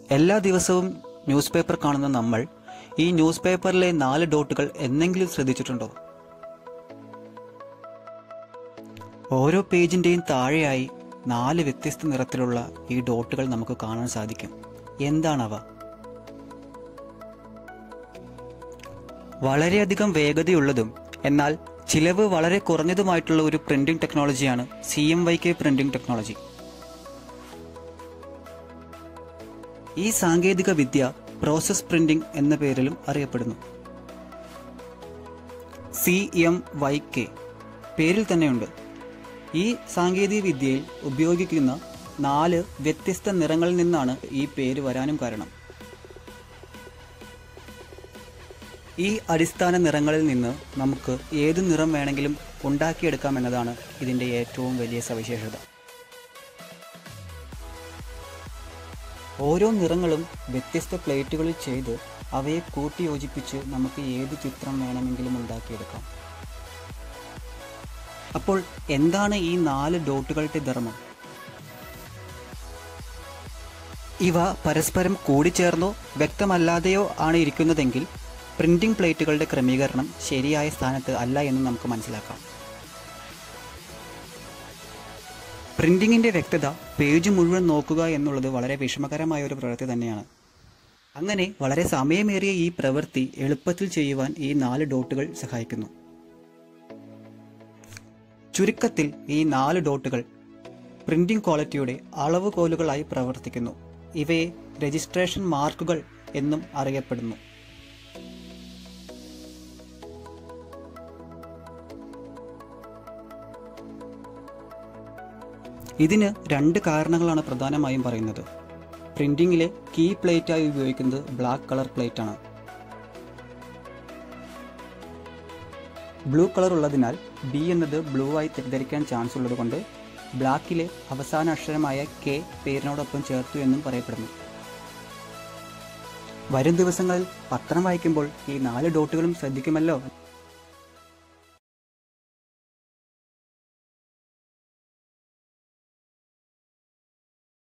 എല്ലാ ദിവസവും news paper കാണുന്ന നമ്മൾ ഈ ന്യൂസ് പേപ്പറിലെ നാല് ഡോട്ടുകൾ എന്നെങ്കിലും ശ്രദ്ധിച്ചിട്ടുണ്ടോ ഓരോ പേജിന്റെയും താഴെയായി നാല് വ്യത്യസ്ത നിറത്തിലുള്ള ഈ ഡോട്ടുകൾ നമുക്ക് കാണാൻ സാധിക്കും എന്താണവ വളരെയധികം വേഗതയുള്ളതും എന്നാൽ ചിലവ് വളരെ കുറഞ്ഞതുമായിട്ടുള്ള ഒരു പ്രിന്റിംഗ് ടെക്നോളജിയാണ് C M Y K printing technology ഈ സാങ്കേതിക വിദ്യ പ്രോസസ് പ്രിന്റിംഗ് എന്ന പേരിലും അറിയപ്പെടുന്നു സി എം വൈ കെ പേരിൽ തന്നെയുണ്ട് ഈ സാങ്കേതിക വിദ്യയിൽ ഉപയോഗിക്കുന്ന നാല് വ്യത്യസ്ത നിറങ്ങളിൽ നിന്നാണ് ഈ പേര് വരാനും കാരണം ഈ അടിസ്ഥാന നിറങ്ങളിൽ നിന്ന് നമുക്ക് ഏത് നിറം വേണമെങ്കിലും ഉണ്ടാക്കിയെടുക്കാം എന്നതാണ് ഇതിൻ്റെ ഏറ്റവും വലിയ സവിശേഷത ഓരോ നിറങ്ങളും വ്യത്യസ്ത പ്ലേറ്റുകളിൽ ചെയ്ത് അവയെ കൂട്ടിയോജിപ്പിച്ച് നമുക്ക് ഏത് ചിത്രം വേണമെങ്കിലും ഉണ്ടാക്കിയെടുക്കാം അപ്പോൾ എന്താണ് ഈ നാല് ഡോട്ടുകളുടെ ധർമ്മം ഇവ പരസ്പരം കൂടിച്ചേർന്നോ വ്യക്തമല്ലാതെയോ ആണ് ഇരിക്കുന്നതെങ്കിൽ പ്രിന്റിംഗ് പ്ലേറ്റുകളുടെ ക്രമീകരണം ശരിയായ സ്ഥാനത്ത് അല്ല എന്ന് നമുക്ക് മനസ്സിലാക്കാം പ്രിന്റിങ്ങിന്റെ വ്യക്തത പേജ് മുഴുവൻ നോക്കുക എന്നുള്ളത് വളരെ വിഷമകരമായ ഒരു പ്രവൃത്തി തന്നെയാണ് അങ്ങനെ വളരെ സമയമേറിയ ഈ പ്രവൃത്തി എളുപ്പത്തിൽ ചെയ്യുവാൻ ഈ നാല് ഡോട്ടുകൾ സഹായിക്കുന്നു ചുരുക്കത്തിൽ ഈ നാല് ഡോട്ടുകൾ പ്രിന്റിംഗ് ക്വാളിറ്റിയുടെ അളവുകോലുകളായി പ്രവർത്തിക്കുന്നു ഇവയെ രജിസ്ട്രേഷൻ മാർക്കുകൾ എന്നും അറിയപ്പെടുന്നു ഇതിന് രണ്ട് കാരണങ്ങളാണ് പ്രധാനമായും പറയുന്നത് പ്രിന്റിംഗിലെ കീ പ്ലേറ്റായി ഉപയോഗിക്കുന്നത് ബ്ലാക്ക് കളർ പ്ലേറ്റ് ആണ് ബ്ലൂ കളർ ഉള്ളതിനാൽ ബി എന്നത് ബ്ലൂ ആയി തെറ്റിദ്ധരിക്കാൻ ചാൻസ് ഉള്ളതുകൊണ്ട് ബ്ലാക്കിലെ അവസാന അക്ഷരമായ കെ പേരിനോടൊപ്പം ചേർത്തു എന്നും പറയപ്പെടുന്നു വരും ദിവസങ്ങളിൽ പത്രം വായിക്കുമ്പോൾ ഈ നാല് ഡോട്ടുകളും ശ്രദ്ധിക്കുമല്ലോ